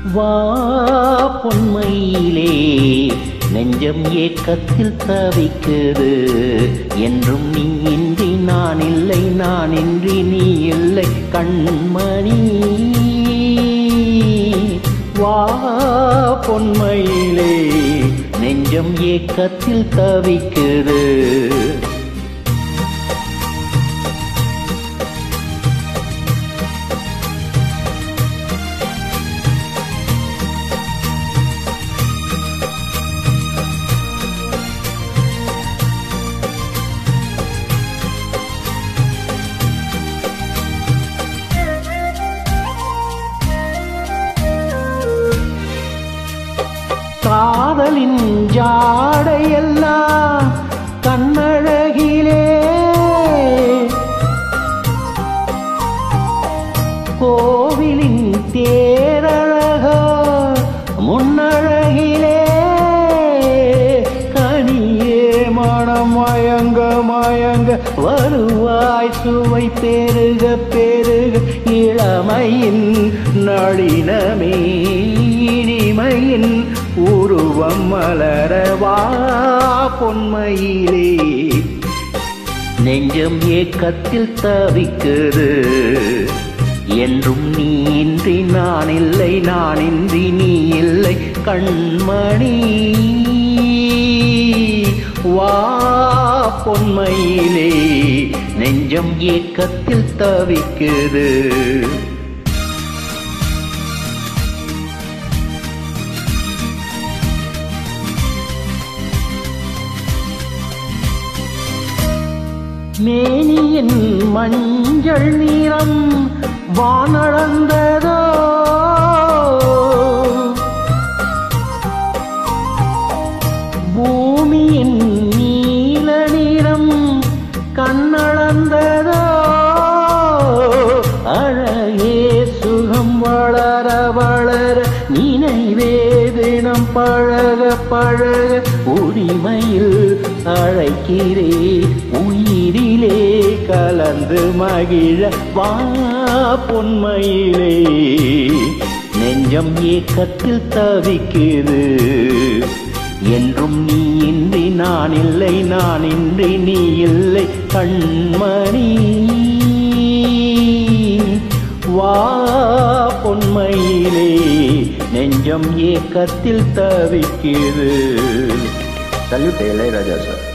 வா பொன்மையிலே நெஞ்சம் ஏக்கத்தில் தவிக்குது என்றும் நீ இன்றி நான் இல்லை நான் இன்றி நீ இல்லை கண்மணி வா பொன்மையிலே நெஞ்சம் ஏக்கத்தில் தவிக்குது காதலின் ஜாடையெல்லாம் கண்ணழகிலே கோவிலின் தேரழகோ முன்னழகிலே கனியே மனம் மயங்க மயங்க வருவாய் சுவை பெருக பெருக இளமையின் நளினமே இனிமையின் உருவம் மலரவா பொன்மையிலே நெஞ்சம் ஏக்கத்தில் தவிக்குது என்றும் நீ இன்றி நான் இல்லை நான் இன்றி நீ இல்லை கண்மணி வா பொன்மையிலே நெஞ்சம் ஏக்கத்தில் தவிக்குது மேனியின் மஞ்சள் நிறம் வானளந்ததோ பூமியின் நீல நிறம் கண்ணளந்ததோ அழகே சுகம் வளர வளர நினைவே தினம் பழக பழக உரிமையில் அழைக்கிறே உயிரிலே கலந்து மகிழ வா பொன்மையிலே நெஞ்சம் ஏக்கத்தில் தவிக்குது என்றும் நீ இன்றி நான் இல்லை நான் இன்றி நீ இல்லை கண்மணி வா பொன்மையிலே நெஞ்சம் ஏக்கத்தில் தவிக்குது சல்யூட் இளையராஜா சார்